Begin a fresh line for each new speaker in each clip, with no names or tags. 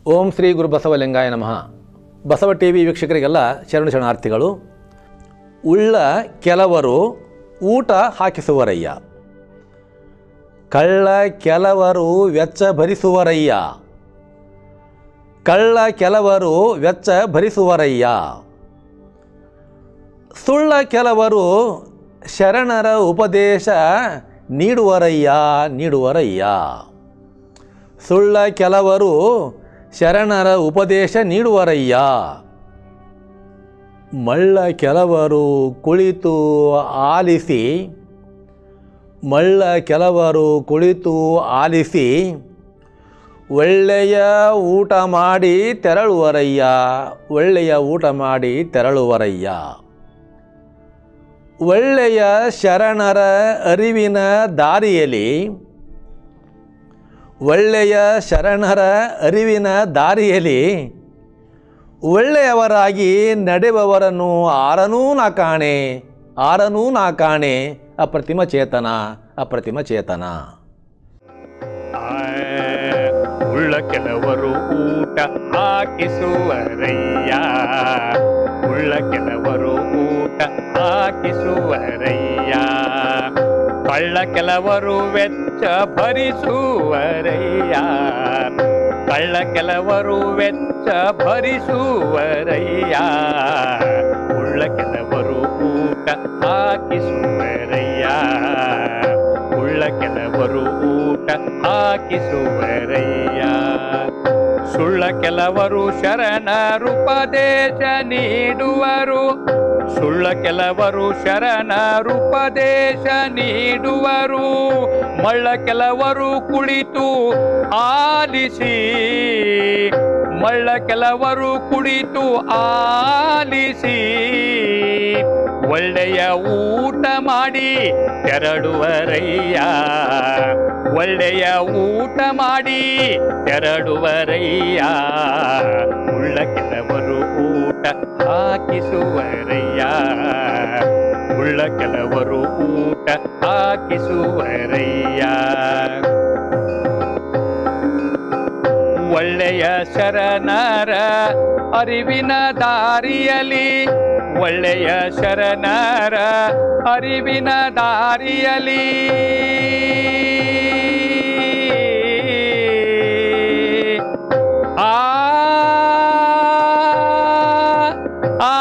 ಓಂ ಶ್ರೀ ಗುರು ಬಸವಲಿಂಗಾಯ ನಮಃ Basava T V ವೀಕ್ಷಕರಿಗೆಲ್ಲ ಶರಣ ಶರಣಾರ್ಥಿಗಳು ಉಳ್ಳ ಕೆಲವರು ಊಟ ಹಾಕಿಸುವರಯ್ಯ ಕಳ್ಳ ಕೆಲವರು ವೆಚ್ಚ ಭರಿಸುವರಯ್ಯ ಕಳ್ಳ ಕೆಲವರು ವೆಚ್ಚ ಭರಿಸುವರಯ್ಯ ಸುಳ್ಳ ಕೆಲವರು ಶರಣರ ಉಪದೇಶ ನೀಡುವರಯ್ಯ ನೀಡುವರಯ್ಯ ಸುಳ್ಳ ಕೆಲವರು ಶರಣರ ಉಪದೇಶ ನೀಡುವರಯ್ಯ ಮಳ್ಳ ಕೆಲವರು ಕುಳಿತು ಆಲಿಸಿ ಮಳ್ಳ ಕೆಲವರು ಕುಳಿತು ಆಲಿಸಿ ಒಳ್ಳೆಯ ಊಟ ಮಾಡಿ ತೆರಳುವರಯ್ಯ ಒಳ್ಳೆಯ ಊಟ ಮಾಡಿ ತೆರಳುವರಯ್ಯ ಒಳ್ಳೆಯ ಶರಣರ ಅರಿವಿನ ದಾರಿಯಲ್ಲಿ ಒಳ್ಳೆಯ ಶರಣರ ಅರಿವಿನ ದಾರಿಯಲ್ಲಿ ಒಳ್ಳೆಯವರಾಗಿ ನಡೆಯುವವರನ್ನು ಆರನೂ ನಾ ಕಾಣೆ ಆರನೂ ನಾ ಕಾಣೆ ಅಪ್ರತಿಮ ಚೇತನ ಅಪ್ರತಿಮ ಚೇತನ
ಉಳ್ಳ ಕೆಲವರು ಊಟ ಹಾಕಿಸುವರಯ್ಯ ಉಳ್ಳ ಕೆಲವರು ಊಟ ಹಾಕಿಸುವರಯ್ಯ ಕಳ್ಳ ಕೆಲವರು ವೆಚ್ಚ ಭರಿಸುವರಯ್ಯ ಕಳ್ಳ ಕೆಲವರು ವೆಚ್ಚ ಭರಿಸುವರಯ್ಯ ಉಳ್ಳ ಕೆಲವರು ಊಟ ಹಾಕಿಸುವರಯ್ಯ ಉಳ್ಳ ಕೆಲವರು ಊಟ ಹಾಕಿಸುವರಯ್ಯ ಸುಳ್ಳ ಕೆಲವರು ಶರಣರುಪದೇಶ ನೀಡುವರು ಸುಳ್ಳ ಕೆಲವರು ಶರಣರುಪದೇಶ ನೀಡುವರು ಮಳ್ಳ ಕೆಲವರು ಕುಳಿತು ಆಲಿಸಿ ಮಳ್ಳ ಕೆಲವರು ಕುಳಿತು ಆಲಿಸಿ ಒಳ್ಳೆಯ ಊಟ ಮಾಡಿ ತೆರಳುವರಯ್ಯ ಒಳ್ಳೆಯ ಊಟ ಮಾಡಿ ತೆರಳುವರಯ್ಯ ಉಳ್ಳ ಕೆಲವರು ಊಟ ಹಾಕಿಸುವರಯ್ಯ ಉಳ್ಳ ಕೆಲವರು ಊಟ ಹಾಕಿಸುವರಯ್ಯ ಒಳ್ಳೆಯ ಶರಣರ ಅರಿವಿನ ದಾರಿಯಲಿ ಒಳ್ಳೆಯ ಶರಣರ ಅರಿವಿನ ದಾರಿಯಲಿ ಆ ಆ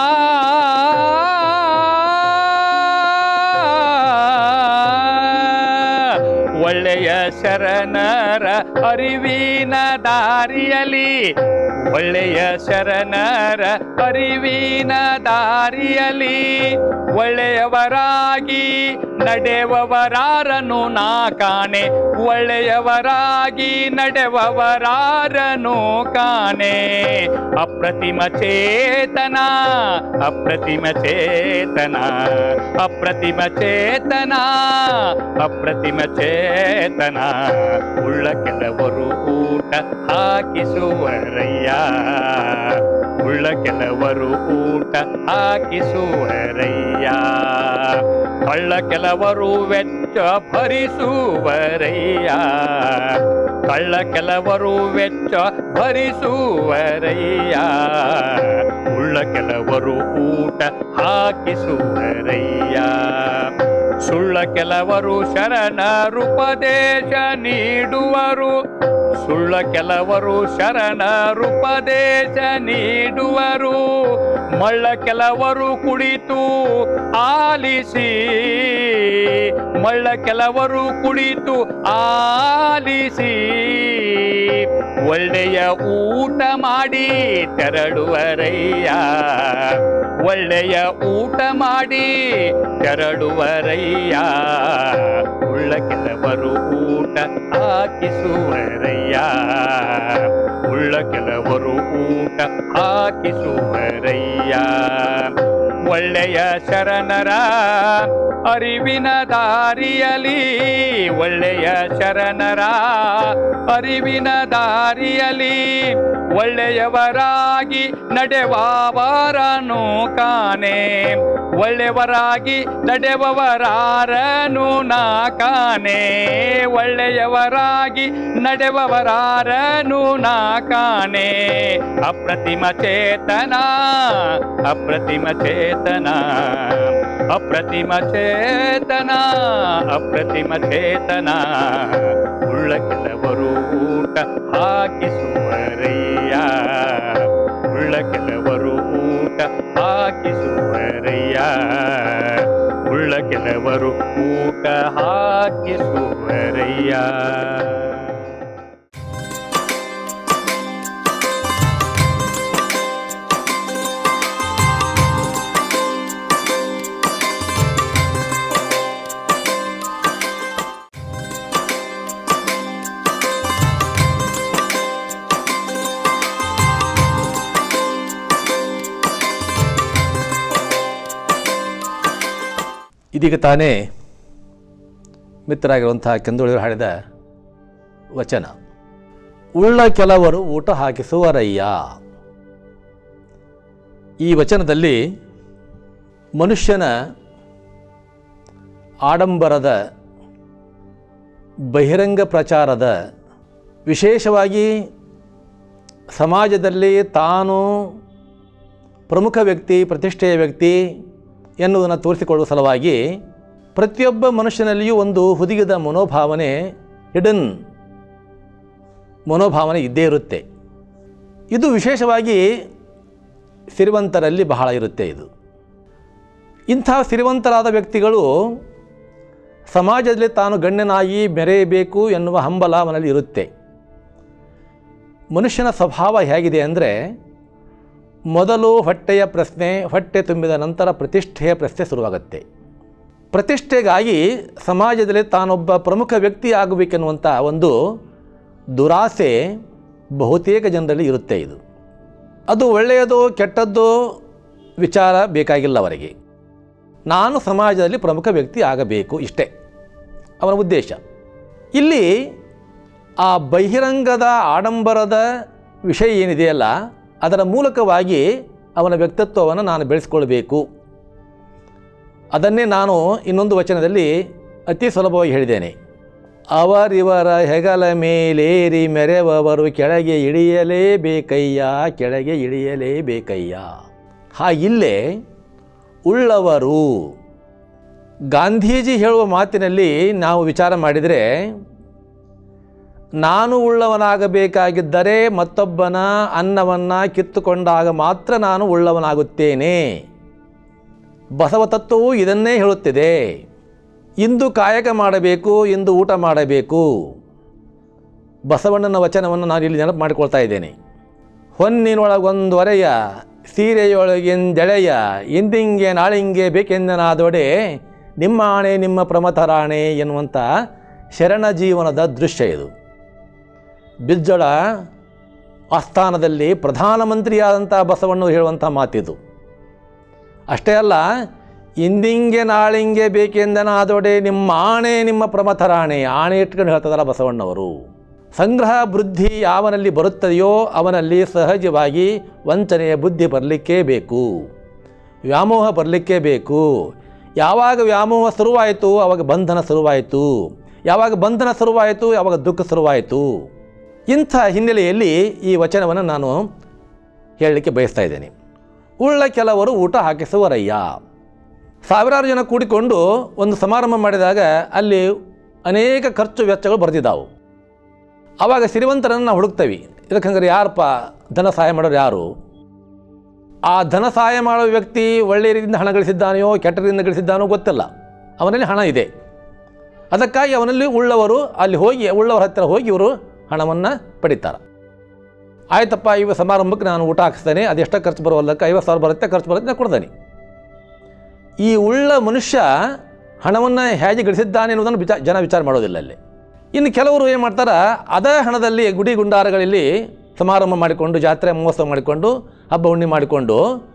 ಒಳ್ಳೆಯ ಶರಣರ ಅರಿವಿನ ದಾರಿಯಲಿ ಒಳ್ಳೆಯ ಶರಣರ ಅರಿವಿನ ದಾರಿಯಲಿ ಒಳ್ಳೆಯವರಾಗಿ ನಡೆವವರಾರನು ನಾ ಕಾಣೆ ಒಳ್ಳೆಯವರಾಗಿ ನಡೆವವರಾರನು ಕಾಣೆ ಅಪ್ರತಿಮ ಚೇತನ ಅಪ್ರತಿಮ ಚೇತನ ಅಪ್ರತಿಮ ಚೇತನ ಅಪ್ರತಿಮ ಚೇತನ ಉಳ್ಳ ಕೆಲವರು ಊಟ ಹಾಕಿಸುವರಯ್ಯ ಉಳ್ಳ ಕೆಲವರು ಊಟ ಹಾಕಿಸುವರಯ್ಯ ಕಳ್ಳ ಕೆಲವರು ವೆಚ್ಚ ಭರಿಸುವರಯ್ಯ ಕಳ್ಳ ಕೆಲವರು ವೆಚ್ಚ ಭರಿಸುವರಯ್ಯ ಉಳ್ಳ ಕೆಲವರು ಊಟ ಹಾಕಿಸುವರಯ್ಯ ಸುಳ್ಳ ಕೆಲವರು ಶರಣರುಪದೇಶ ನೀಡುವರು ಸುಳ್ಳ ಕೆಲವರು ಶರಣರುಪದೇಶ ನೀಡುವರು ಮಳ್ಳ ಕೆಲವರು ಕುಳಿತು ಆಲಿಸಿ ಮಳ್ಳ ಕೆಲವರು ಕುಳಿತು ಆಲಿಸಿ ಒಳ್ಳೆಯ ಊಟ ಮಾಡಿ ತೆರಳುವರಯ್ಯ ಒಳ್ಳೆಯ ಊಟ ಮಾಡಿ ತೆರಳುವರಯ್ಯ ಉಳ್ಳ ಕೆಲವರು ಊಟ ಹಾಕಿಸುವರಯ್ಯ ಉಳ್ಳ ಕೆಲವರು ಊಟ ಹಾಕಿಸುವರಯ್ಯ ಒಳ್ಳೆಯ ಶರಣರ ಅರಿವಿನ ದಾರಿಯಲಿ ಒಳ್ಳೆಯ ಶರಣರ ಅರಿವಿನ ದಾರಿಯಲಿ ಒಳ್ಳೆಯವರಾಗಿ ನಡೆವಾವರನು ಕಾನೆ ಒಳ್ಳೆಯವರಾಗಿ ನಡೆವವರಾರನು ನಾ ಕಾನೆ ಒಳ್ಳೆಯವರಾಗಿ ನಡೆವವರಾರನು ನಾ ಕಾನೆ ಅಪ್ರತಿಮ ಚೇತನ ಅಪ್ರತಿಮ ಚೇತನ ಅಪ್ರತಿಮ ಚೇತನ ಅಪ್ರತಿಮ ಚೇತನ ಉಳ್ಳ ಕೆಲವರು ಊಟ ಹಾಕಿಸುವರಯ್ಯ ಉಳ್ಳ ಕೆಲವರು ಊಟ ಹಾಕಿಸುವರಯ್ಯ ಉಳ್ಳ ಕೆಲವರು ಊಟ ಹಾಕಿಸುವರಯ್ಯ
ಇದೀಗ ತಾನೇ ಮಿತ್ರರಾಗಿರುವಂತಹ ಕೆಂದುಳಿಯರು ಹಾಡಿದ ವಚನ ಉಳ್ಳ ಕೆಲವರು ಊಟ ಹಾಕಿಸುವರಯ್ಯ ಈ ವಚನದಲ್ಲಿ ಮನುಷ್ಯನ ಆಡಂಬರದ ಬಹಿರಂಗ ಪ್ರಚಾರದ ವಿಶೇಷವಾಗಿ ಸಮಾಜದಲ್ಲಿ ತಾನು ಪ್ರಮುಖ ವ್ಯಕ್ತಿ ಪ್ರತಿಷ್ಠೆಯ ವ್ಯಕ್ತಿ ಎನ್ನುವುದನ್ನು ತೋರಿಸಿಕೊಳ್ಳುವ ಸಲುವಾಗಿ ಪ್ರತಿಯೊಬ್ಬ ಮನುಷ್ಯನಲ್ಲಿಯೂ ಒಂದು ಹುದುಗಿದ ಮನೋಭಾವನೆ ಹಿಡನ್ ಮನೋಭಾವನೆ ಇದ್ದೇ ಇರುತ್ತೆ ಇದು ವಿಶೇಷವಾಗಿ ಸಿರಿವಂತರಲ್ಲಿ ಬಹಳ ಇರುತ್ತೆ ಇದು ಇಂಥ ಸಿರಿವಂತರಾದ ವ್ಯಕ್ತಿಗಳು ಸಮಾಜದಲ್ಲಿ ತಾನು ಗಣ್ಯನಾಗಿ ಮೆರೆಯಬೇಕು ಎನ್ನುವ ಹಂಬಲ ಅವನಲ್ಲಿ ಇರುತ್ತೆ ಮನುಷ್ಯನ ಸ್ವಭಾವ ಹೇಗಿದೆ ಅಂದರೆ ಮೊದಲು ಹೊಟ್ಟೆಯ ಪ್ರಶ್ನೆ ಹೊಟ್ಟೆ ತುಂಬಿದ ನಂತರ ಪ್ರತಿಷ್ಠೆಯ ಪ್ರಶ್ನೆ ಶುರುವಾಗುತ್ತೆ ಪ್ರತಿಷ್ಠೆಗಾಗಿ ಸಮಾಜದಲ್ಲಿ ತಾನೊಬ್ಬ ಪ್ರಮುಖ ವ್ಯಕ್ತಿ ಆಗಬೇಕೆನ್ನುವಂಥ ಒಂದು ದುರಾಸೆ ಬಹುತೇಕ ಜನರಲ್ಲಿ ಇರುತ್ತೆ ಇದು ಅದು ಒಳ್ಳೆಯದು ಕೆಟ್ಟದ್ದು ವಿಚಾರ ಬೇಕಾಗಿಲ್ಲ ಅವರಿಗೆ ನಾನು ಸಮಾಜದಲ್ಲಿ ಪ್ರಮುಖ ವ್ಯಕ್ತಿ ಆಗಬೇಕು ಇಷ್ಟೇ ಅವನ ಉದ್ದೇಶ ಇಲ್ಲಿ ಆ ಬಹಿರಂಗದ ಆಡಂಬರದ ವಿಷಯ ಏನಿದೆಯಲ್ಲ ಅದರ ಮೂಲಕವಾಗಿ ಅವನ ವ್ಯಕ್ತಿತ್ವವನ್ನು ನಾನು ಬೆಳೆಸ್ಕೊಳ್ಬೇಕು ಅದನ್ನೇ ನಾನು ಇನ್ನೊಂದು ವಚನದಲ್ಲಿ ಅತಿ ಸುಲಭವಾಗಿ ಹೇಳಿದ್ದೇನೆ ಅವರಿವರ ಹೆಗಲ ಮೇಲೇರಿ ಮೆರೆವವರು ಕೆಳಗೆ ಇಳಿಯಲೇಬೇಕಯ್ಯ ಕೆಳಗೆ ಇಳಿಯಲೇಬೇಕಯ್ಯ ಹಾಗಿಲ್ಲೇ ಉಳ್ಳವರು ಗಾಂಧೀಜಿ ಹೇಳುವ ಮಾತಿನಲ್ಲಿ ನಾವು ವಿಚಾರ ಮಾಡಿದರೆ ನಾನು ಉಳ್ಳವನಾಗಬೇಕಾಗಿದ್ದರೆ ಮತ್ತೊಬ್ಬನ ಅನ್ನವನ್ನು ಕಿತ್ತುಕೊಂಡಾಗ ಮಾತ್ರ ನಾನು ಉಳ್ಳವನಾಗುತ್ತೇನೆ ಬಸವ ತತ್ವವು ಇದನ್ನೇ ಹೇಳುತ್ತಿದೆ ಇಂದು ಕಾಯಕ ಮಾಡಬೇಕು ಇಂದು ಊಟ ಮಾಡಬೇಕು ಬಸವಣ್ಣನ ವಚನವನ್ನು ನಾನು ಇಲ್ಲಿ ನೆನಪು ಮಾಡಿಕೊಳ್ತಾ ಇದ್ದೇನೆ ಹೊನ್ನಿನೊಳಗೊಂದೊರೆಯ ಸೀರೆಯೊಳಗಿಂದೆಳೆಯ ಇಂದಿಂಗೆ ನಾಳಿಂಗೆ ಬೇಕೆಂದನಾದೊಡೆ ನಿಮ್ಮ ಆಣೆ ನಿಮ್ಮ ಪ್ರಮಥರಾಣೆ ಎನ್ನುವಂಥ ಶರಣ ಜೀವನದ ದೃಶ್ಯ ಇದು ಬಿಜ್ಜಳ ಆಸ್ಥಾನದಲ್ಲಿ ಪ್ರಧಾನಮಂತ್ರಿಯಾದಂಥ ಬಸವಣ್ಣವರು ಹೇಳುವಂಥ ಮಾತಿದು ಅಷ್ಟೇ ಅಲ್ಲ ಇಂದಿಂಗೆ ನಾಳಿಂಗೆ ಬೇಕೆಂದನಾದೊಡೆ ನಿಮ್ಮ ಆಣೆ ನಿಮ್ಮ ಪ್ರಮಥರಾಣೆ ಆಣೆ ಇಟ್ಕೊಂಡು ಹೇಳ್ತದಲ್ಲ ಬಸವಣ್ಣವರು ಸಂಗ್ರಹ ಬುದ್ಧಿ ಯಾವನಲ್ಲಿ ಬರುತ್ತದೆಯೋ ಅವನಲ್ಲಿ ಸಹಜವಾಗಿ ವಂಚನೆಯ ಬುದ್ಧಿ ಬರಲಿಕ್ಕೇ ಬೇಕು ವ್ಯಾಮೋಹ ಬರಲಿಕ್ಕೇ ಬೇಕು ಯಾವಾಗ ವ್ಯಾಮೋಹ ಶುರುವಾಯಿತು ಆವಾಗ ಬಂಧನ ಶುರುವಾಯಿತು ಯಾವಾಗ ಬಂಧನ ಶುರುವಾಯಿತು ಯಾವಾಗ ದುಃಖ ಶುರುವಾಯಿತು ಇಂಥ ಹಿನ್ನೆಲೆಯಲ್ಲಿ ಈ ವಚನವನ್ನು ನಾನು ಹೇಳಲಿಕ್ಕೆ ಬಯಸ್ತಾ ಇದ್ದೇನೆ ಉಳ್ಳ ಕೆಲವರು ಊಟ ಹಾಕಿಸುವರಯ್ಯ ಸಾವಿರಾರು ಜನ ಕೂಡಿಕೊಂಡು ಒಂದು ಸಮಾರಂಭ ಮಾಡಿದಾಗ ಅಲ್ಲಿ ಅನೇಕ ಖರ್ಚು ವೆಚ್ಚಗಳು ಬರೆದಿದ್ದಾವು ಆವಾಗ ಸಿರಿವಂತರನ್ನು ನಾವು ಹುಡುಕ್ತೇವೆ ಇದಕ್ಕೆ ಹಂಗಾರೆ ಯಾರಪ್ಪ ಧನ ಸಹಾಯ ಮಾಡೋರು ಯಾರು ಆ ಧನ ಸಹಾಯ ಮಾಡೋ ವ್ಯಕ್ತಿ ಒಳ್ಳೆಯ ರೀತಿಯಿಂದ ಹಣ ಗಳಿಸಿದ್ದಾನೆಯೋ ಕೆಟ್ಟ ರೀತಿಯಿಂದ ಗಳಿಸಿದ್ದಾನೋ ಗೊತ್ತಿಲ್ಲ ಅವನಲ್ಲಿ ಹಣ ಇದೆ ಅದಕ್ಕಾಗಿ ಅವನಲ್ಲಿ ಉಳ್ಳವರು ಅಲ್ಲಿ ಹೋಗಿ ಉಳ್ಳವರ ಹತ್ತಿರ ಹೋಗಿ ಇವರು ಹಣವನ್ನು ಪಡಿತಾರೆ ಆಯ್ತಪ್ಪ ಇವ ಸಮಾರಂಭಕ್ಕೆ ನಾನು ಊಟ ಹಾಕಿಸ್ತೇನೆ ಅದೆಷ್ಟೋ ಖರ್ಚು ಬರೋಲ್ಲಕ್ಕೆ ಐವತ್ತು ಸಾವಿರ ಬರುತ್ತೆ ಖರ್ಚು ಬರುತ್ತೆ ನಾನು ಕೊಡ್ತೇನೆ ಈ ಉಳ್ಳ ಮನುಷ್ಯ ಹಣವನ್ನು ಹೇಗೆ ಗಳಿಸಿದ್ದಾನೆ ಅನ್ನೋದನ್ನು ವಿಚಾರ ಜನ ವಿಚಾರ ಮಾಡೋದಿಲ್ಲ ಅಲ್ಲಿ ಇನ್ನು ಕೆಲವರು ಏನು ಮಾಡ್ತಾರೆ ಅದೇ ಹಣದಲ್ಲಿ ಗುಡಿ ಗುಂಡಾರಗಳಲ್ಲಿ ಸಮಾರಂಭ ಮಾಡಿಕೊಂಡು ಜಾತ್ರೆ ಮಹೋತ್ಸವ ಮಾಡಿಕೊಂಡು ಹಬ್ಬ ಹುಣ್ಣಿ ಮಾಡಿಕೊಂಡು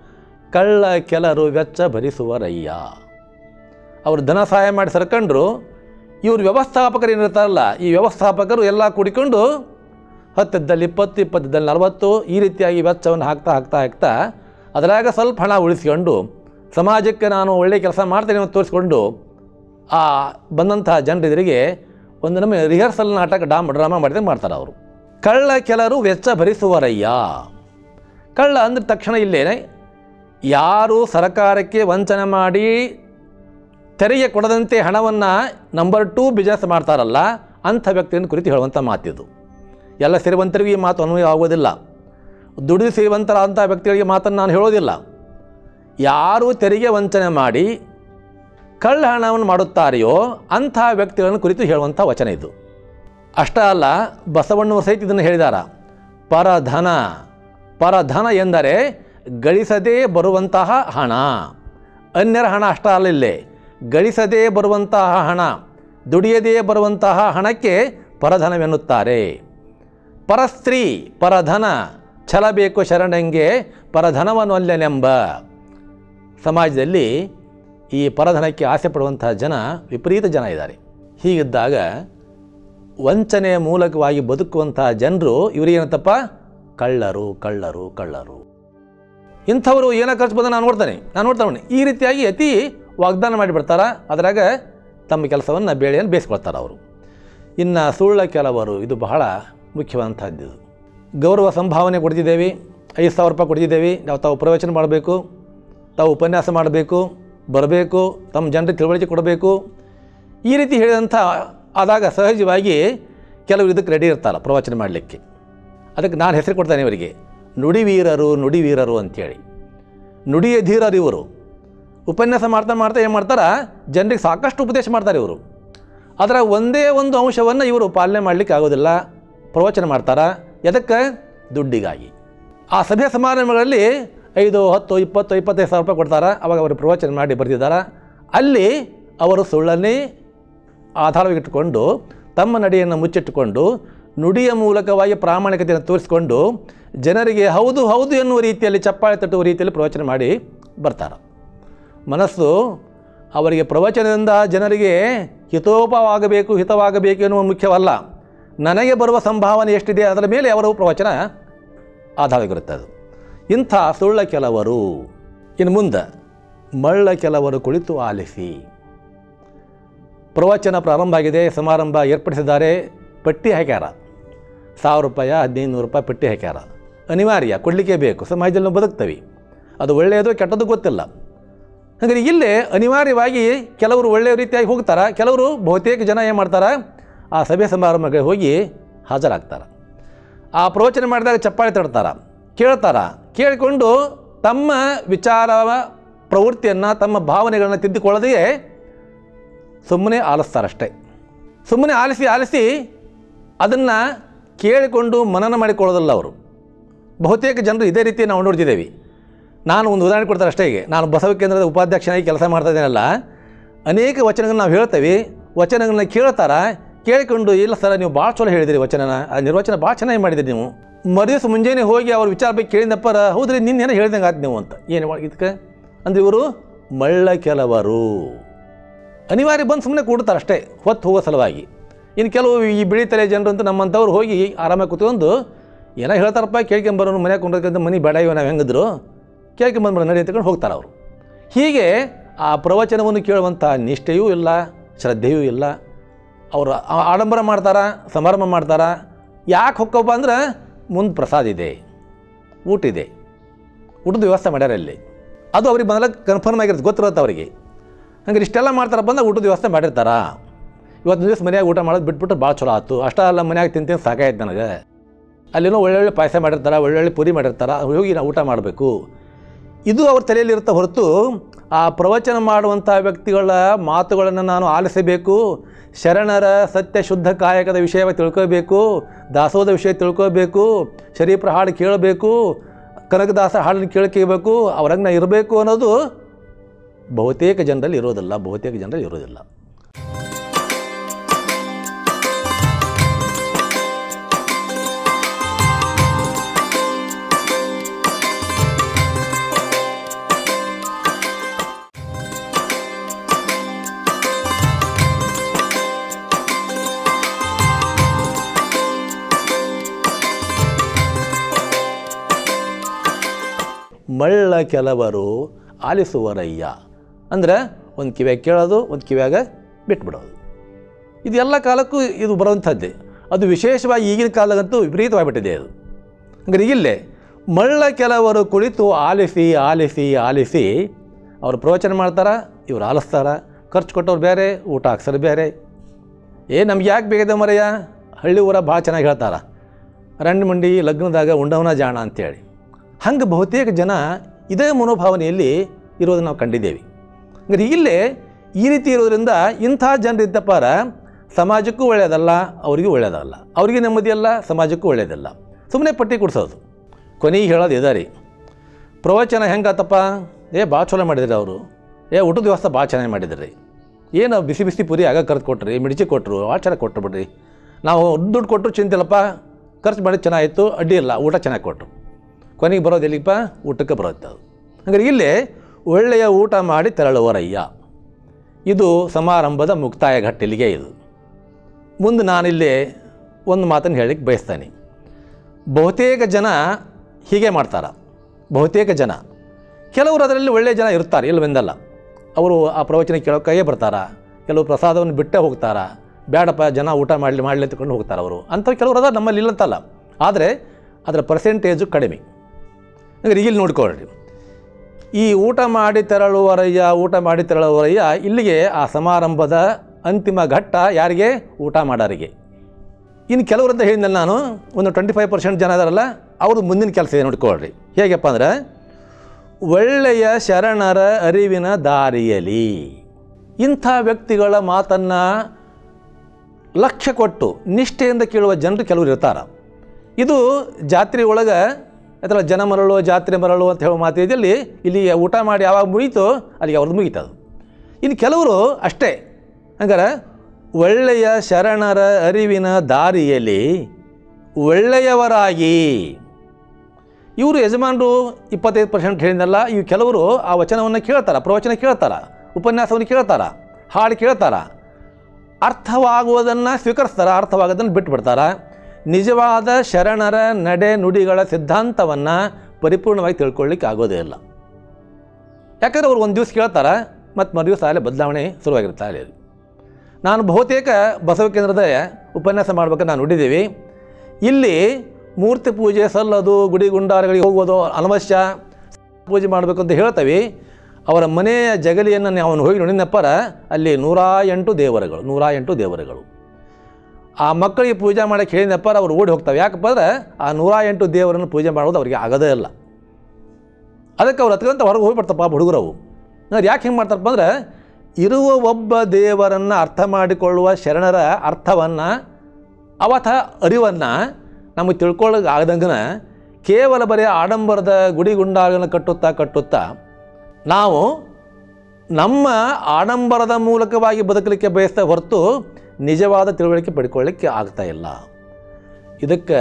ಕಳ್ಳ ಕೆಲರು ವೆಚ್ಚ ಭರಿಸುವರಯ್ಯ ಅವರು ಧನ ಸಹಾಯ ಮಾಡಿ ಸರ್ಕೊಂಡ್ರು ಇವ್ರು ವ್ಯವಸ್ಥಾಪಕರು ಏನಿರ್ತಾರಲ್ಲ ಈ ವ್ಯವಸ್ಥಾಪಕರು ಎಲ್ಲ ಕೂಡಿಕೊಂಡು ಹತ್ತದ್ದಲ್ಲಿ ಇಪ್ಪತ್ತು ಇಪ್ಪತ್ತದ್ದಲ್ಲಿ ನಲವತ್ತು ಈ ರೀತಿಯಾಗಿ ವೆಚ್ಚವನ್ನು ಹಾಕ್ತಾ ಹಾಕ್ತಾ ಹಾಕ್ತಾ ಅದರಾಗ ಸ್ವಲ್ಪ ಹಣ ಉಳಿಸ್ಕೊಂಡು ಸಮಾಜಕ್ಕೆ ನಾನು ಒಳ್ಳೆಯ ಕೆಲಸ ಮಾಡ್ತೇನೆ ಅಂತ ತೋರಿಸ್ಕೊಂಡು ಆ ಬಂದಂತಹ ಜನರೆದುರಿಗೆ ಒಂದು ನಮಗೆ ರಿಹರ್ಸಲ್ ನಾಟಕ ಡಾಮ್ ಡ್ರಾಮಾ ಮಾಡಿದ್ರೆ ಮಾಡ್ತಾರೆ ಅವರು ಕಳ್ಳ ಕೆಲರು ವೆಚ್ಚ ಭರಿಸುವರಯ್ಯ ಕಳ್ಳ ಅಂದ ತಕ್ಷಣ ಇಲ್ಲೇನೆ ಯಾರು ಸರ್ಕಾರಕ್ಕೆ ವಂಚನೆ ಮಾಡಿ ತೆರಿಗೆ ಕೊಡದಂತೆ ಹಣವನ್ನು ನಂಬರ್ ಟೂ ಬಿಸ್ನೆಸ್ ಮಾಡ್ತಾರಲ್ಲ ಅಂಥ ವ್ಯಕ್ತಿಯನ್ನು ಕುರಿತು ಹೇಳುವಂಥ ಮಾತಿದು ಎಲ್ಲ ಸಿರಿವಂತರಿಗೂ ಈ ಮಾತು ಅನ್ವಯ ಆಗೋದಿಲ್ಲ ದುಡಿದು ಸಿರಿವಂತರ ಅಂಥ ವ್ಯಕ್ತಿಗಳಿಗೆ ಮಾತನ್ನು ನಾನು ಹೇಳೋದಿಲ್ಲ ಯಾರು ತೆರಿಗೆ ವಂಚನೆ ಮಾಡಿ ಕಳ್ಳ ಹಣವನ್ನು ಮಾಡುತ್ತಾರೆಯೋ ಅಂಥ ವ್ಯಕ್ತಿಗಳನ್ನು ಕುರಿತು ಹೇಳುವಂಥ ವಚನ ಇದು ಅಷ್ಟೇ ಅಲ್ಲ ಬಸವಣ್ಣವರು ಸಹಿತ ಇದನ್ನು ಹೇಳಿದಾರ ಪರಧನ ಪರಧನ ಎಂದರೆ ಗಳಿಸದೇ ಬರುವಂತಹ ಹಣ ಅನ್ಯರ ಹಣ ಅಷ್ಟ ಅಲ್ಲ ಇಲ್ಲಿ ಗಳಿಸದೇ ಬರುವಂತಹ ಹಣ ದುಡಿಯದೇ ಬರುವಂತಹ ಹಣಕ್ಕೆ ಪರಧನವೆನ್ನುತ್ತಾರೆ ಪರಸ್ತ್ರೀ ಪರಧನ ಛಲ ಬೇಕು ಶರಣಂಗೆ ಪರಧನವನ್ನೊಲ್ಲೆನೆಂಬ ಸಮಾಜದಲ್ಲಿ ಈ ಪರಧನಕ್ಕೆ ಆಸೆ ಪಡುವಂತಹ ಜನ ವಿಪರೀತ ಜನ ಇದ್ದಾರೆ ಹೀಗಿದ್ದಾಗ ವಂಚನೆಯ ಮೂಲಕವಾಗಿ ಬದುಕುವಂತಹ ಜನರು ಇವರೇನಂತಪ್ಪ ಕಳ್ಳರು ಕಳ್ಳರು ಕಳ್ಳರು ಇಂಥವರು ಏನೋ ಖರ್ಚು ಬಂದ ನಾನು ನೋಡ್ತಾನೆ ನಾನು ನೋಡ್ತಾನೆ ಈ ರೀತಿಯಾಗಿ ಅತಿ ವಾಗ್ದಾನ ಮಾಡಿಬಿಡ್ತಾರ ಅದರಾಗ ತಮ್ಮ ಕೆಲಸವನ್ನು ಬೇಳೆಯನ್ನು ಬೇಯಿಸ್ಕೊಳ್ತಾರೆ ಅವರು ಇನ್ನು ಸುಳ್ಳ ಕೆಲವರು ಇದು ಬಹಳ ಮುಖ್ಯವಾದಂಥದ್ದು ಇದು ಗೌರವ ಸಂಭಾವನೆ ಕೊಡ್ತಿದ್ದೇವೆ ಐದು ಸಾವಿರ ರೂಪಾಯಿ ಕೊಡ್ತಿದ್ದೇವೆ ನಾವು ತಾವು ಪ್ರವಚನ ಮಾಡಬೇಕು ತಾವು ಉಪನ್ಯಾಸ ಮಾಡಬೇಕು ಬರಬೇಕು ತಮ್ಮ ಜನರಿಗೆ ತಿಳುವಳಿಕೆ ಕೊಡಬೇಕು ಈ ರೀತಿ ಹೇಳಿದಂಥ ಆದಾಗ ಸಹಜವಾಗಿ ಕೆಲವರು ಇದಕ್ಕೆ ರೆಡಿ ಇರ್ತಾರೆ ಪ್ರವಚನ ಮಾಡಲಿಕ್ಕೆ ಅದಕ್ಕೆ ನಾನು ಹೆಸರು ಕೊಡ್ತೇನೆ ಇವರಿಗೆ ನುಡಿವೀರರು ನುಡಿವೀರರು ಅಂಥೇಳಿ ನುಡಿಯ ಧೀರರು ಇವರು ಉಪನ್ಯಾಸ ಮಾಡ್ತಾ ಮಾಡ್ತಾ ಏನು ಮಾಡ್ತಾರೆ ಜನರಿಗೆ ಸಾಕಷ್ಟು ಉಪದೇಶ ಮಾಡ್ತಾರೆ ಇವರು ಅದರ ಒಂದೇ ಒಂದು ಅಂಶವನ್ನು ಇವರು ಪಾಲನೆ ಮಾಡಲಿಕ್ಕೆ ಆಗೋದಿಲ್ಲ ಪ್ರವಚನ ಮಾಡ್ತಾರೆ ಎದಕ್ಕೆ ದುಡ್ಡಿಗಾಗಿ ಆ ಸಭೆ ಸಮಾರಂಭಗಳಲ್ಲಿ ಐದು ಹತ್ತು ಇಪ್ಪತ್ತು ಇಪ್ಪತ್ತೈದು ಸಾವಿರ ರೂಪಾಯಿ ಕೊಡ್ತಾರೆ ಅವಾಗ ಅವರು ಪ್ರವಚನ ಮಾಡಿ ಬರ್ತಿದ್ದಾರೆ ಅಲ್ಲಿ ಅವರು ಸುಳ್ಳನ್ನೇ ಆಧಾರವಾಗಿಟ್ಟುಕೊಂಡು ತಮ್ಮ ನಡೆಯನ್ನು ಮುಚ್ಚಿಟ್ಟುಕೊಂಡು ನುಡಿಯ ಮೂಲಕವಾಗಿ ಪ್ರಾಮಾಣಿಕತೆಯನ್ನು ತೋರಿಸಿಕೊಂಡು ಜನರಿಗೆ ಹೌದು ಹೌದು ಎನ್ನುವ ರೀತಿಯಲ್ಲಿ ಚಪ್ಪಾಳೆ ತಟ್ಟುವ ರೀತಿಯಲ್ಲಿ ಪ್ರವಚನ ಮಾಡಿ ಬರ್ತಾರೆ ಮನಸ್ಸು ಅವರಿಗೆ ಪ್ರವಚನದಿಂದ ಜನರಿಗೆ ಹಿತೋಪವಾಗಬೇಕು ಹಿತವಾಗಬೇಕು ಎನ್ನುವ ಮುಖ್ಯವಲ್ಲ ನನಗೆ ಬರುವ ಸಂಭಾವನೆ ಎಷ್ಟಿದೆ ಅದರ ಮೇಲೆ ಅವರು ಪ್ರವಚನ ಆಧಾರವಾಗಿರುತ್ತೆ ಅದು ಇಂಥ ಸುಳ್ಳ ಕೆಲವರು ಇನ್ನು ಮುಂದೆ ಮಳ್ಳ ಕೆಲವರು ಕುಳಿತು ಆಲಿಸಿ ಪ್ರವಚನ ಪ್ರಾರಂಭ ಆಗಿದೆ ಸಮಾರಂಭ ಏರ್ಪಡಿಸಿದ್ದಾರೆ ಪಟ್ಟಿ ಹಾಕ್ಯಾರ ಸಾವಿರ ರೂಪಾಯಿ ಹದಿನೈದು ನೂರು ರೂಪಾಯಿ ಪಟ್ಟಿ ಹಾಕ್ಯಾರ ಅನಿವಾರ್ಯ ಕೊಡಲಿಕ್ಕೆ ಬೇಕು ಸಮಾಜದಲ್ಲಿ ನಾವು ಬದುಕ್ತೇವೆ ಅದು ಒಳ್ಳೆಯದು ಕೆಟ್ಟದ್ದು ಗೊತ್ತಿಲ್ಲ ಹಾಗಾದ್ರೆ ಇಲ್ಲೇ ಅನಿವಾರ್ಯವಾಗಿ ಕೆಲವರು ಒಳ್ಳೆಯ ರೀತಿಯಾಗಿ ಹೋಗ್ತಾರೆ ಕೆಲವರು ಬಹುತೇಕ ಜನ ಏನು ಮಾಡ್ತಾರೆ ಆ ಸಭೆ ಸಮಾರಂಭಗಳಿಗೆ ಹೋಗಿ ಹಾಜರಾಗ್ತಾರೆ ಆ ಪ್ರವಚನ ಮಾಡಿದಾಗ ಚಪ್ಪಾಳೆ ತಡ್ತಾರೆ ಕೇಳ್ತಾರೆ ಕೇಳಿಕೊಂಡು ತಮ್ಮ ವಿಚಾರ ಪ್ರವೃತ್ತಿಯನ್ನು ತಮ್ಮ ಭಾವನೆಗಳನ್ನು ತಿದ್ದುಕೊಳ್ಳದೇ ಸುಮ್ಮನೆ ಆಲಿಸ್ತಾರಷ್ಟೇ ಸುಮ್ಮನೆ ಆಲಿಸಿ ಆಲಿಸಿ ಅದನ್ನು ಕೇಳಿಕೊಂಡು ಮನನ ಮಾಡಿಕೊಳ್ಳೋದಿಲ್ಲ ಅವರು ಬಹುತೇಕ ಜನರು ಇದೇ ರೀತಿ ನಾವು ನೋಡ್ತಿದ್ದೇವೆ ನಾನು ಒಂದು ಉದಾಹರಣೆ ಕೊಡ್ತಾರೆ ಅಷ್ಟೇ ಈಗ ನಾನು ಬಸವ ಕೇಂದ್ರದ ಉಪಾಧ್ಯಕ್ಷನಾಗಿ ಕೆಲಸ ಮಾಡ್ತಾ ಇದ್ದೇನಲ್ಲ ಅನೇಕ ವಚನಗಳನ್ನ ನಾವು ಹೇಳ್ತೇವೆ ವಚನಗಳನ್ನ ಕೇಳ್ತಾರ ಕೇಳಿಕೊಂಡು ಇಲ್ಲ ಸರ್ ನೀವು ಭಾಳ ಚಲೋ ಹೇಳಿದಿರಿ ವಚನನ ಆ ನಿರ್ವಚನ ಭಾಳ ಚೆನ್ನಾಗಿ ಮಾಡಿದಿರಿ ನೀವು ಮರುದಿವಸ ಮುಂಜಾನೆ ಹೋಗಿ ಅವ್ರ ವಿಚಾರ ಬಗ್ಗೆ ಕೇಳಿದಪ್ಪರ ಹೌದ್ರಿ ನಿನ್ನೇನೋ ಹೇಳ್ದಂಗೆ ಆಯ್ತು ನೀವು ಅಂತ ಏನು ಇದಕ್ಕೆ ಅಂದರೆ ಇವರು ಮಳ್ಳ ಕೆಲವರು ಅನಿವಾರ್ಯ ಬಂದು ಸುಮ್ಮನೆ ಕೂಡ್ತಾರೆ ಅಷ್ಟೇ ಹೊತ್ತು ಹೋಗೋ ಸಲುವಾಗಿ ಇನ್ನು ಕೆಲವು ಈ ಬೆಳೀತಲೆ ಜನರು ಅಂತ ನಮ್ಮಂಥವ್ರು ಹೋಗಿ ಆರಾಮಾಗಿ ಕೂತ್ಕೊಂಡು ಏನೋ ಹೇಳ್ತಾರಪ್ಪ ಕೇಳ್ಕೊಂಬರೋನು ಮನೆ ಕೊಂಡ್ಕೊಂತ ಮನೆ ಬೇಡ ಇವ ನಾವು ಹೆಂಗಿದ್ರು ಕೇಳ್ಕೊಂಬಂದ್ಬಿಡ ನಡಿ ಅಂತಕೊಂಡು ಹೋಗ್ತಾರೆ ಅವರು ಹೀಗೆ ಆ ಪ್ರವಚನವನ್ನು ಕೇಳುವಂಥ ನಿಷ್ಠೆಯೂ ಇಲ್ಲ ಶ್ರದ್ಧೆಯೂ ಇಲ್ಲ ಅವರು ಆ- ಆಡಂಬರ ಮಾಡ್ತಾರ ಸಮಾರಂಭ ಮಾಡ್ತಾರ ಯಾಕೆ ಹೊಕ್ಕಪ್ಪ ಅಂದ್ರೆ ಮುಂದೆ ಪ್ರಸಾದ ಇದೆ ಊಟ ಇದೆ ಊಟದ ವ್ಯವಸ್ಥೆ ಮಾಡ್ಯಾರ ಅಲ್ಲಿ ಅದು ಅವ್ರಿಗೆ ಮೊದಲ ಕನ್ಫರ್ಮ್ ಆಗಿರುತ್ತೆ ಗೊತ್ತಿರುತ್ತೆ ಅವರಿಗೆ ಹಂಗೆ ಇಷ್ಟೆಲ್ಲ ಮಾಡ್ತಾರಪ್ಪ ಅಂದ್ರೆ ಊಟದ ವ್ಯವಸ್ಥೆ ಮಾಡಿರ್ತಾರ ಇವತ್ತು ದಿವಸ ಮನ್ಯಾಗ ಊಟ ಮಾಡೋದು ಬಿಟ್ಬಿಟ್ರೆ ಭಾಳ ಚಲೋ ಆಯ್ತು ಅಷ್ಟೇ ಅಲ್ಲ ಮನ್ಯಾಗ ತಿಂತೀನಿ ಸಾಕಾಯ್ತು ನನಗೆ ಅಲ್ಲೇನೋ ಒಳ್ಳೊಳ್ಳೆ ಪಾಯಸ ಮಾಡಿರ್ತಾರೆ ಒಳ್ಳೊಳ್ಳೆ ಪುರಿ ಮಾಡಿರ್ತಾರೆ ಹೋಗಿ ನಾವು ಊಟ ಮಾಡಬೇಕು ಇದು ಅವ್ರ ತಲೆಯಲ್ಲಿರುತ್ತೆ ಹೊರತು ಆ ಪ್ರವಚನ ಮಾಡುವಂಥ ವ್ಯಕ್ತಿಗಳ ಮಾತುಗಳನ್ನು ನಾನು ಆಲಿಸಬೇಕು ಶರಣರ ಸತ್ಯ ಶುದ್ಧ ಕಾಯಕದ ವಿಷಯ ತಿಳ್ಕೋಬೇಕು ದಾಸೋಹದ ವಿಷಯ ತಿಳ್ಕೋಬೇಕು ಶರೀಫ್ರ ಹಾಡು ಕೇಳಬೇಕು ಕನಕದಾಸ ಹಾಡನ್ನು ಕೇಳ್ಕೋಬೇಕು ಅವ್ರಂಗೆ ನಾ ಇರಬೇಕು ಅನ್ನೋದು ಬಹುತೇಕ ಜನರಲ್ಲಿ ಇರೋದಿಲ್ಲ ಬಹುತೇಕ ಜನರಲ್ಲಿ ಇರೋದಿಲ್ಲ ಮಳ್ಳ ಕೆಲವರು ಆಲಿಸುವರಯ್ಯ ಅಂದರೆ ಒಂದು ಕಿವ್ಯಾಗ ಕೇಳೋದು ಒಂದು ಕಿವ್ಯಾಗ ಬಿಟ್ಬಿಡೋದು ಇದು ಎಲ್ಲ ಕಾಲಕ್ಕೂ ಇದು ಬರುವಂಥದ್ದೇ ಅದು ವಿಶೇಷವಾಗಿ ಈಗಿನ ಕಾಲದಂತೂ ವಿಪರೀತವಾಗಿಬಿಟ್ಟಿದೆ ಅದು ಹಂಗಾರೆ ಇಲ್ಲೇ ಮಳ್ಳ ಕೆಲವರು ಕುಳಿತು ಆಲಿಸಿ ಆಲಿಸಿ ಆಲಿಸಿ ಅವರು ಪ್ರವಚನ ಮಾಡ್ತಾರೆ ಇವ್ರು ಆಲಿಸ್ತಾರ ಖರ್ಚು ಕೊಟ್ಟವ್ರು ಬೇರೆ ಊಟ ಹಾಕ್ಸೋರು ಬೇರೆ ಏ ನಮ್ಗೆ ಯಾಕೆ ಬೇಕಿದೆ ಮರೆಯ ಹಳ್ಳಿ ಊರ ಭಾಳ ಚೆನ್ನಾಗಿ ಹೇಳ್ತಾರೆ ರಂಡು ಮಂಡಿ ಲಗ್ನದಾಗ ಉಂಡವನ ಜಾಣ ಅಂತೇಳಿ ಹಂಗೆ ಬಹುತೇಕ ಜನ ಇದೇ ಮನೋಭಾವನೆಯಲ್ಲಿ ಇರೋದನ್ನು ನಾವು ಕಂಡಿದ್ದೇವೆ ಹಂಗಾರೆ ಇಲ್ಲೇ ಈ ರೀತಿ ಇರೋದ್ರಿಂದ ಇಂಥ ಜನರಿದ್ದಪ್ಪಾರ ಸಮಾಜಕ್ಕೂ ಒಳ್ಳೆಯದಲ್ಲ ಅವರಿಗೂ ಒಳ್ಳೆಯದಲ್ಲ ಅವರಿಗೆ ನೆಮ್ಮದಿಯಲ್ಲ ಸಮಾಜಕ್ಕೂ ಒಳ್ಳೆಯದಲ್ಲ ಸುಮ್ಮನೆ ಪಟ್ಟಿ ಕೊಡಿಸೋದು ಕೊನೆಗೆ ಹೇಳೋದು ಇದಾರಿ ಪ್ರವಚನ ಹೆಂಗಾತಪ್ಪ ಏ ಭಾಳ ಚಲೋ ಮಾಡಿದ್ರಿ ಅವರು ಏ ಊಟದ ವ್ಯವಸ್ಥೆ ಭಾಳ ಚೆನ್ನಾಗಿ ಮಾಡಿದ್ರಿ ಏನು ಬಿಸಿ ಬಿಸಿ ಪುರಿ ಆಗ ಕರೆದು ಕೊಟ್ರಿ ಮಿಡಿಚಿ ಕೊಟ್ಟರು ಭಾಳ ಚೆನ್ನಾಗಿ ಕೊಟ್ಟರು ಬಿಡ್ರಿ ನಾವು ದುಡ್ಡು ಕೊಟ್ಟರು ಚಿಂತಿಲ್ಲಪ್ಪ ಖರ್ಚು ಮಾಡಿದ್ದು ಚೆನ್ನಾಗಿತ್ತು ಅಡ್ಡಿ ಇಲ್ಲ ಊಟ ಚೆನ್ನಾಗಿ ಕೊಟ್ಟರು ಕೊನೆಗೆ ಬರೋದು ಎಲ್ಲಿಗಪ್ಪ ಊಟಕ್ಕೆ ಬರುತ್ತೆ ಅದು ಹಾಗಾದ್ರೆ ಇಲ್ಲಿ ಒಳ್ಳೆಯ ಊಟ ಮಾಡಿ ತೆರಳುವರಯ್ಯ ಇದು ಸಮಾರಂಭದ ಮುಕ್ತಾಯ ಘಟ್ಟಿಲಿಗೆ ಇದು ಮುಂದೆ ನಾನಿಲ್ಲಿ ಒಂದು ಮಾತನ್ನು ಹೇಳಲಿಕ್ಕೆ ಬಯಸ್ತಾನೆ ಬಹುತೇಕ ಜನ ಹೀಗೆ ಮಾಡ್ತಾರೆ ಬಹುತೇಕ ಜನ ಕೆಲವರು ಅದರಲ್ಲಿ ಒಳ್ಳೆಯ ಜನ ಇರ್ತಾರೆ ಇಲ್ಲವೆಂದಲ್ಲ ಅವರು ಆ ಪ್ರವಚನ ಕೇಳೋಕ್ಕಾಗೇ ಬರ್ತಾರ ಕೆಲವು ಪ್ರಸಾದವನ್ನು ಬಿಟ್ಟೇ ಹೋಗ್ತಾರ ಬೇಡಪ್ಪ ಜನ ಊಟ ಮಾಡಲಿ ಮಾಡಲಿ ಅಂತಕೊಂಡು ಹೋಗ್ತಾರೆ ಅವರು ಅಂಥ ಕೆಲವರು ಅದ ನಮ್ಮಲ್ಲಿ ಇಲ್ಲಂತಲ್ಲ ಆದರೆ ಅದರ ಪರ್ಸೆಂಟೇಜು ಕಡಿಮೆ ಅಂದರೆ ಇಲ್ಲಿ ನೋಡ್ಕೊಳ್ರಿ ಈ ಊಟ ಮಾಡಿ ತೆರಳುವರಯ್ಯ ಊಟ ಮಾಡಿ ತೆರಳುವರಯ್ಯ ಇಲ್ಲಿಗೆ ಆ ಸಮಾರಂಭದ ಅಂತಿಮ ಘಟ್ಟ ಯಾರಿಗೆ ಊಟ ಮಾಡೋರಿಗೆ ಇನ್ನು ಕೆಲವರು ಅಂತ ಹೇಳಿದ್ನಲ್ಲ ನಾನು ಒಂದು ಟ್ವೆಂಟಿ ಫೈವ್ ಪರ್ಸೆಂಟ್ ಜನ ಇದಾರಲ್ಲ ಅವ್ರದ್ದು ಮುಂದಿನ ಕೆಲಸ ಇದೆ ನೋಡ್ಕೊಳ್ರಿ ಹೇಗಪ್ಪ ಅಂದ್ರೆ ಒಳ್ಳೆಯ ಶರಣರ ಅರಿವಿನ ದಾರಿಯಲಿ ಇಂಥ ವ್ಯಕ್ತಿಗಳ ಮಾತನ್ನು ಲಕ್ಷ್ಯ ಕೊಟ್ಟು ನಿಷ್ಠೆಯಿಂದ ಕೇಳುವ ಜನರು ಕೆಲವರು ಇರ್ತಾರೆ ಇದು ಜಾತ್ರೆ ಒಳಗೆ ಅಥವಾ ಜನ ಮರಳು ಜಾತ್ರೆ ಮರಳು ಅಂತ ಹೇಳೋ ಮಾತಿದಲ್ಲಿ ಇಲ್ಲಿ ಊಟ ಮಾಡಿ ಯಾವಾಗ ಮುಗೀತೋ ಅಲ್ಲಿಗೆ ಅವ್ರದ್ದು ಮುಗೀತದು ಇನ್ನು ಕೆಲವರು ಅಷ್ಟೇ ಹಂಗಾರೆ ಒಳ್ಳೆಯ ಶರಣರ ಅರಿವಿನ ದಾರಿಯಲ್ಲಿ ಒಳ್ಳೆಯವರಾಗಿ ಇವರು ಯಜಮಾನರು ಇಪ್ಪತ್ತೈದು ಪರ್ಸೆಂಟ್ ಹೇಳಿದ್ನಲ್ಲ ಇವು ಕೆಲವರು ಆ ವಚನವನ್ನು ಕೇಳ್ತಾರೆ ಪ್ರವಚನ ಕೇಳ್ತಾರೆ ಉಪನ್ಯಾಸವನ್ನು ಕೇಳ್ತಾರೆ ಹಾಡು ಕೇಳ್ತಾರೆ ಅರ್ಥವಾಗುವುದನ್ನು ಸ್ವೀಕರಿಸ್ತಾರೆ ಅರ್ಥವಾಗೋದನ್ನು ಬಿಟ್ಟುಬಿಡ್ತಾರೆ ನಿಜವಾದ ಶರಣರ ನಡೆ ನುಡಿಗಳ ಸಿದ್ಧಾಂತವನ್ನು ಪರಿಪೂರ್ಣವಾಗಿ ತಿಳ್ಕೊಳ್ಳಿಕ್ಕೆ ಆಗೋದೇ ಇಲ್ಲ ಯಾಕಂದ್ರೆ ಅವ್ರು ಒಂದು ದಿವಸ ಕೇಳ್ತಾರೆ ಮತ್ತು ಮರು ದಿವಸ ಅಲ್ಲೇ ಬದಲಾವಣೆ ಶುರುವಾಗಿರುತ್ತೆ ಅಲ್ಲಿ ನಾನು ಬಹುತೇಕ ಬಸವ ಕೇಂದ್ರದ ಉಪನ್ಯಾಸ ಮಾಡ್ಬೇಕಾದ್ರೆ ನಾನು ನುಡಿದ್ದೀವಿ ಇಲ್ಲಿ ಮೂರ್ತಿ ಪೂಜೆ ಸಲ್ಲೋದು ಗುಡಿ ಗುಂಡಾರಗಳಿಗೆ ಹೋಗೋದು ಅನವಶ್ಯ ಪೂಜೆ ಮಾಡಬೇಕು ಅಂತ ಹೇಳ್ತೇವೆ ಅವರ ಮನೆಯ ಜಗಲಿಯನ್ನು ಅವನು ಹೋಗಿ ನೋಡಿನಪ್ಪರ ಅಲ್ಲಿ ನೂರ ಎಂಟು ದೇವರುಗಳು ನೂರ ಎಂಟು ದೇವರುಗಳು ಆ ಮಕ್ಕಳಿಗೆ ಪೂಜೆ ಮಾಡೋಕ್ಕೆ ಹೇಳಿದಪ್ಪರ ಅವ್ರು ಓಡಿ ಹೋಗ್ತವೆ ಯಾಕಪ್ಪ ಅಂದ್ರೆ ಆ ನೂರ ಎಂಟು ದೇವರನ್ನು ಪೂಜೆ ಮಾಡೋದು ಅವರಿಗೆ ಆಗೋದೇ ಇಲ್ಲ ಅದಕ್ಕೆ ಅವ್ರು ಹತ್ಕೊಂತ ಹೊರಗೆ ಹೋಗ್ಬಿಡ್ತಪ್ಪ ಪಾಪ ಹುಡುಗರವು ಅಂದ್ರೆ ಯಾಕೆ ಹೆಂಗೆ ಮಾಡ್ತಾರಪ್ಪ ಅಂದ್ರೆ ಇರುವ ಒಬ್ಬ ದೇವರನ್ನು ಅರ್ಥ ಮಾಡಿಕೊಳ್ಳುವ ಶರಣರ ಅರ್ಥವನ್ನು ಅವಥ ಅರಿವನ್ನು ನಮಗೆ ತಿಳ್ಕೊಳ್ಳೋಕೆ ಆಗದಂಗನ ಕೇವಲ ಬರೀ ಆಡಂಬರದ ಗುಡಿ ಗುಂಡಾರಗಳನ್ನು ಕಟ್ಟುತ್ತಾ ಕಟ್ಟುತ್ತಾ ನಾವು ನಮ್ಮ ಆಡಂಬರದ ಮೂಲಕವಾಗಿ ಬದುಕಲಿಕ್ಕೆ ಬಯಸ್ತಾ ಹೊರತು ನಿಜವಾದ ತಿಳುವಳಿಕೆ ಪಡ್ಕೊಳ್ಳಿಕ್ಕೆ ಆಗ್ತಾ ಇಲ್ಲ ಇದಕ್ಕೆ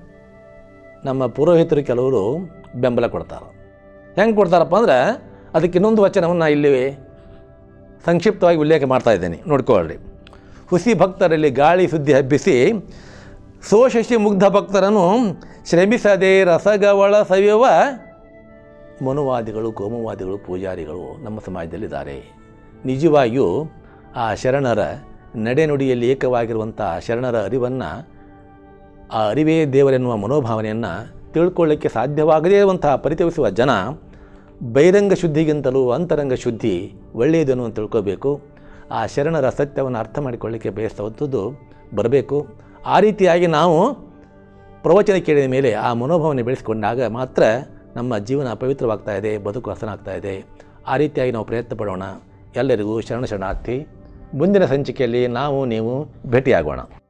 ನಮ್ಮ ಪುರೋಹಿತರು ಕೆಲವರು ಬೆಂಬಲ ಕೊಡ್ತಾರೆ ಹೆಂಗೆ ಕೊಡ್ತಾರಪ್ಪ ಅಂದ್ರೆ ಅದಕ್ಕೆ ಇನ್ನೊಂದು ವಚನವನ್ನು ಇಲ್ಲಿ ಸಂಕ್ಷಿಪ್ತವಾಗಿ ಉಲ್ಲೇಖ ಮಾಡ್ತಾ ಇದ್ದೇನೆ ನೋಡ್ಕೊಳ್ಳಿ ಹುಸಿ ಭಕ್ತರಲ್ಲಿ ಗಾಳಿ ಸುದ್ದಿ ಹಬ್ಬಿಸಿ ಸೋಶಶಿ ಮುಗ್ಧ ಭಕ್ತರನ್ನು ಶ್ರಮಿಸದೆ ರಸಗವಳ ಸವಿಯುವ ಮನುವಾದಿಗಳು ಕೋಮುವಾದಿಗಳು ಪೂಜಾರಿಗಳು ನಮ್ಮ ಸಮಾಜದಲ್ಲಿದ್ದಾರೆ ನಿಜವಾಗಿಯೂ ಆ ಶರಣರ ನಡೆನುಡಿಯಲ್ಲಿ ಏಕವಾಗಿರುವಂಥ ಶರಣರ ಅರಿವನ್ನು ಆ ಅರಿವೇ ದೇವರೆನ್ನುವ ಮನೋಭಾವನೆಯನ್ನು ತಿಳ್ಕೊಳ್ಳಿಕ್ಕೆ ಸಾಧ್ಯವಾಗದೇ ಇರುವಂತಹ ಪರಿತವಿಸುವ ಜನ ಬಹಿರಂಗ ಶುದ್ಧಿಗಿಂತಲೂ ಅಂತರಂಗ ಶುದ್ಧಿ ಒಳ್ಳೆಯದು ಅನ್ನುವಂತ ತಿಳ್ಕೋಬೇಕು ಆ ಶರಣರ ಸತ್ಯವನ್ನು ಅರ್ಥ ಮಾಡಿಕೊಳ್ಳಿಕ್ಕೆ ಬಯಸುವಂಥದ್ದು ಬರಬೇಕು ಆ ರೀತಿಯಾಗಿ ನಾವು ಪ್ರವಚನ ಕೇಳಿದ ಮೇಲೆ ಆ ಮನೋಭಾವನೆ ಬೆಳೆಸಿಕೊಂಡಾಗ ಮಾತ್ರ ನಮ್ಮ ಜೀವನ ಪವಿತ್ರವಾಗ್ತಾ ಇದೆ ಬದುಕು ಹಸನಾಗ್ತಾ ಇದೆ ಆ ರೀತಿಯಾಗಿ ನಾವು ಪ್ರಯತ್ನ ಪಡೋಣ ಎಲ್ಲರಿಗೂ ಶರಣ ಶರಣಾರ್ಥಿ ಮುಂದಿನ ಸಂಚಿಕೆಯಲ್ಲಿ ನಾವು ನೀವು ಭೇಟಿಯಾಗೋಣ